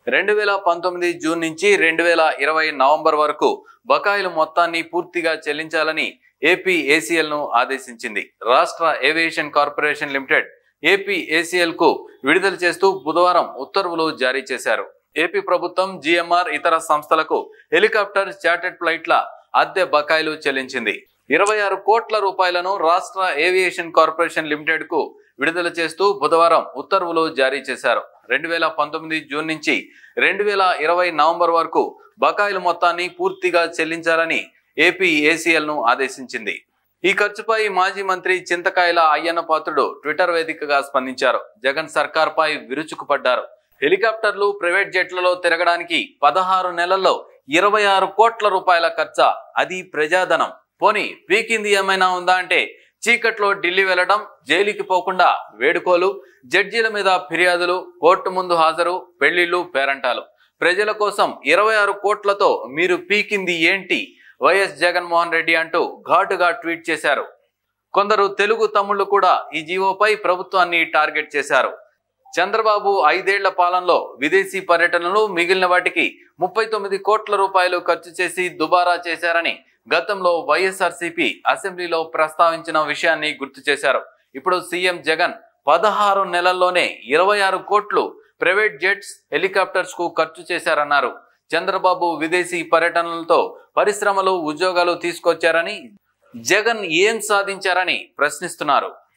రెండు వేల పంతొమ్మిది జూన్ నుంచి రెండు వేల ఇరవై నవంబర్ వరకు బకాయిలు మొత్తాన్ని పూర్తిగా చెల్లించాలని ఏపీ ఏసీఎల్ ను ఆదేశించింది రాష్ట్ర aviation corporation limited AP ACL కు విడుదల చేస్తూ బుధవారం ఉత్తర్వులు జారీ చేశారు ఏపీ ప్రభుత్వం జిఎంఆర్ ఇతర సంస్థలకు హెలికాప్టర్ చార్టెడ్ ఫ్లైట్ల అద్దె బకాయిలు చెల్లించింది ఇరవై ఆరు కోట్ల రూపాయలను రాష్ట్ర ఏవియేషన్ కార్పొరేషన్ లిమిటెడ్ కు విడుదల చేస్తూ బుధవారం ఉత్తర్వులు జారీ చేశారు రెండు వేల పంతొమ్మిది జూన్ నుంచి రెండు వేల ఇరవై నవంబర్ వరకు బకాయిల మొత్తాన్ని పూర్తిగా చెల్లించాలని ఏపీ ఏసీఎల్ ను ఆదేశించింది ఈ ఖర్చుపై మాజీ మంత్రి చింతకాయల అయ్యన్న పాత్రుడు ట్విట్టర్ వేదికగా స్పందించారు జగన్ సర్కార్ పై విరుచుకుపడ్డారు హెలికాప్టర్లు ప్రైవేట్ జట్లలో తిరగడానికి పదహారు నెలల్లో ఇరవై ఆరు కోట్ల రూపాయల ఖర్చా అది ప్రజాధనం పోని పీకింది ఏమైనా ఉందా అంటే చీకట్లో ఢిల్లీ వెళ్లడం జైలుకి పోకుండా వేడుకోలు జడ్జీల మీద ఫిర్యాదులు కోర్టు ముందు హాజరు పెళ్లిళ్లు పేరంటాలు ప్రజల కోసం ఇరవై ఆరు కోట్లతో మీరు పీకింది ఏంటి వైఎస్ జగన్మోహన్ రెడ్డి అంటూ ఘాటుగా ట్వీట్ చేశారు కొందరు తెలుగు తమ్ముళ్లు కూడా ఈ జీవోపై ప్రభుత్వాన్ని టార్గెట్ చేశారు చంద్రబాబు ఐదేళ్ల పాలనలో విదేశీ పర్యటనలు మిగిలిన వాటికి ముప్పై తొమ్మిది కోట్ల రూపాయలు ఖర్చు చేసి దుబారా చేశారని గతంలో వైఎస్ఆర్సీపీ అసెంబ్లీలో ప్రస్తావించిన విషయాన్ని గుర్తు చేశారు ఇప్పుడు సీఎం జగన్ పదహారు నెలల్లోనే ఇరవై ఆరు కోట్లు ప్రైవేట్ జెట్స్ హెలికాప్టర్స్ కు ఖర్చు చేశారన్నారు చంద్రబాబు విదేశీ పర్యటనలతో పరిశ్రమలు ఉద్యోగాలు తీసుకొచ్చారని జగన్ ఏం సాధించారని ప్రశ్నిస్తున్నారు